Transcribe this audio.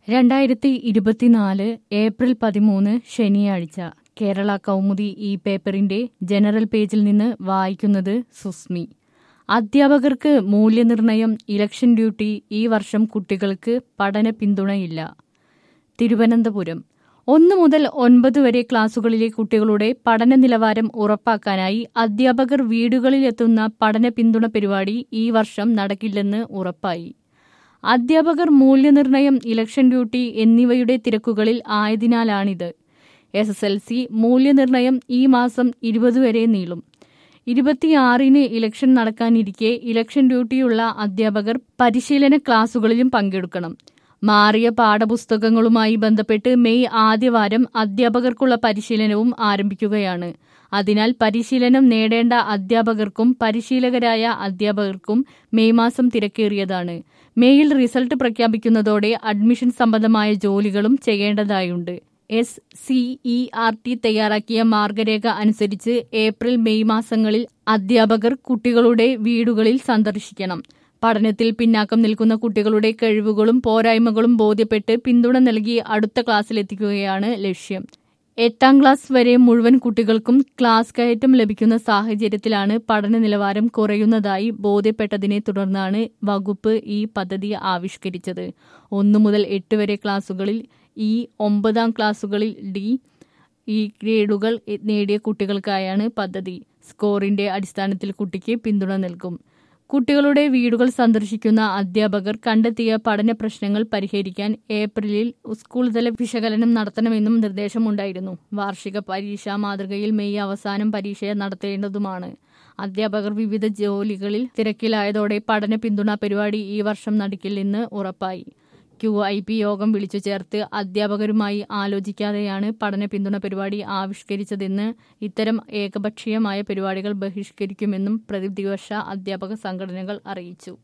രണ്ടായിരത്തി ഇരുപത്തിനാല് ഏപ്രിൽ പതിമൂന്ന് ശനിയാഴ്ച കേരള കൗമുദി ഈ പേപ്പറിന്റെ ജനറൽ പേജിൽ നിന്ന് വായിക്കുന്നത് സുസ്മി അധ്യാപകർക്ക് മൂല്യനിർണയം ഇലക്ഷൻ ഡ്യൂട്ടി ഈ വർഷം കുട്ടികൾക്ക് പഠന പിന്തുണയില്ല തിരുവനന്തപുരം ഒന്നു മുതൽ ഒൻപത് വരെ ക്ലാസുകളിലെ കുട്ടികളുടെ പഠന നിലവാരം ഉറപ്പാക്കാനായി അധ്യാപകർ വീടുകളിലെത്തുന്ന പഠന പിന്തുണ പരിപാടി ഈ വർഷം നടക്കില്ലെന്ന് ഉറപ്പായി അധ്യാപകർ മൂല്യനിർണയം ഇലക്ഷൻ ഡ്യൂട്ടി എന്നിവയുടെ തിരക്കുകളിൽ ആയതിനാലാണിത് എസ് എസ് എൽ സി മൂല്യനിർണയം ഈ മാസം ഇരുപത് വരെ നീളും ഇരുപത്തിയാറിന് ഇലക്ഷൻ നടക്കാനിരിക്കെ ഇലക്ഷൻ ഡ്യൂട്ടിയുള്ള അധ്യാപകർ പരിശീലന ക്ലാസുകളിലും പങ്കെടുക്കണം മാറിയ പാഠപുസ്തകങ്ങളുമായി ബന്ധപ്പെട്ട് മെയ് ആദ്യവാരം അധ്യാപകർക്കുള്ള പരിശീലനവും ആരംഭിക്കുകയാണ് അതിനാൽ പരിശീലനം നേടേണ്ട അധ്യാപകർക്കും പരിശീലകരായ അധ്യാപകർക്കും മെയ് മാസം തിരക്കേറിയതാണ് മെയ്യിൽ റിസൾട്ട് പ്രഖ്യാപിക്കുന്നതോടെ അഡ്മിഷൻ സംബന്ധമായ ജോലികളും ചെയ്യേണ്ടതായുണ്ട് S C E R T തയ്യാറാക്കിയ മാർഗരേഖ അനുസരിച്ച് ഏപ്രിൽ മെയ് മാസങ്ങളിൽ അധ്യാപകർ കുട്ടികളുടെ വീടുകളിൽ സന്ദർശിക്കണം പഠനത്തിൽ പിന്നാക്കം നിൽക്കുന്ന കുട്ടികളുടെ കഴിവുകളും പോരായ്മകളും ബോധ്യപ്പെട്ട് പിന്തുണ നൽകി അടുത്ത ക്ലാസ്സിലെത്തിക്കുകയാണ് ലക്ഷ്യം എട്ടാം ക്ലാസ് വരെ മുഴുവൻ കുട്ടികൾക്കും ക്ലാസ് കയറ്റം ലഭിക്കുന്ന സാഹചര്യത്തിലാണ് പഠന നിലവാരം കുറയുന്നതായി ബോധ്യപ്പെട്ടതിനെ തുടർന്നാണ് വകുപ്പ് ഈ പദ്ധതി ആവിഷ്കരിച്ചത് ഒന്നു മുതൽ എട്ട് വരെ ക്ലാസുകളിൽ ഈ ഒമ്പതാം ക്ലാസുകളിൽ ഡി ഈ ഗ്രേഡുകൾ നേടിയ കുട്ടികൾക്കായാണ് പദ്ധതി സ്കോറിന്റെ അടിസ്ഥാനത്തിൽ കുട്ടിക്ക് പിന്തുണ നൽകും കുട്ടികളുടെ വീടുകൾ സന്ദർശിക്കുന്ന അധ്യാപകർ കണ്ടെത്തിയ പഠന പ്രശ്നങ്ങൾ പരിഹരിക്കാൻ ഏപ്രിലിൽ സ്കൂൾ തല വിശകലനം നടത്തണമെന്നും നിർദ്ദേശമുണ്ടായിരുന്നു വാർഷിക പരീക്ഷാ മാതൃകയിൽ മെയ് അവസാനം പരീക്ഷ നടത്തേണ്ടതുമാണ് അധ്യാപകർ വിവിധ ജോലികളിൽ തിരക്കിലായതോടെ പഠന പിന്തുണ പരിപാടി ഈ വർഷം നടക്കില്ലെന്ന് ഉറപ്പായി ക്യു ഐ പി യോഗം വിളിച്ചു ചേർത്ത് അധ്യാപകരുമായി ആലോചിക്കാതെയാണ് പഠന പിന്തുണ പരിപാടി ആവിഷ്കരിച്ചതെന്ന് ഇത്തരം ഏകപക്ഷീയമായ പരിപാടികൾ ബഹിഷ്കരിക്കുമെന്നും പ്രതിപക്ഷ അധ്യാപക സംഘടനകൾ അറിയിച്ചു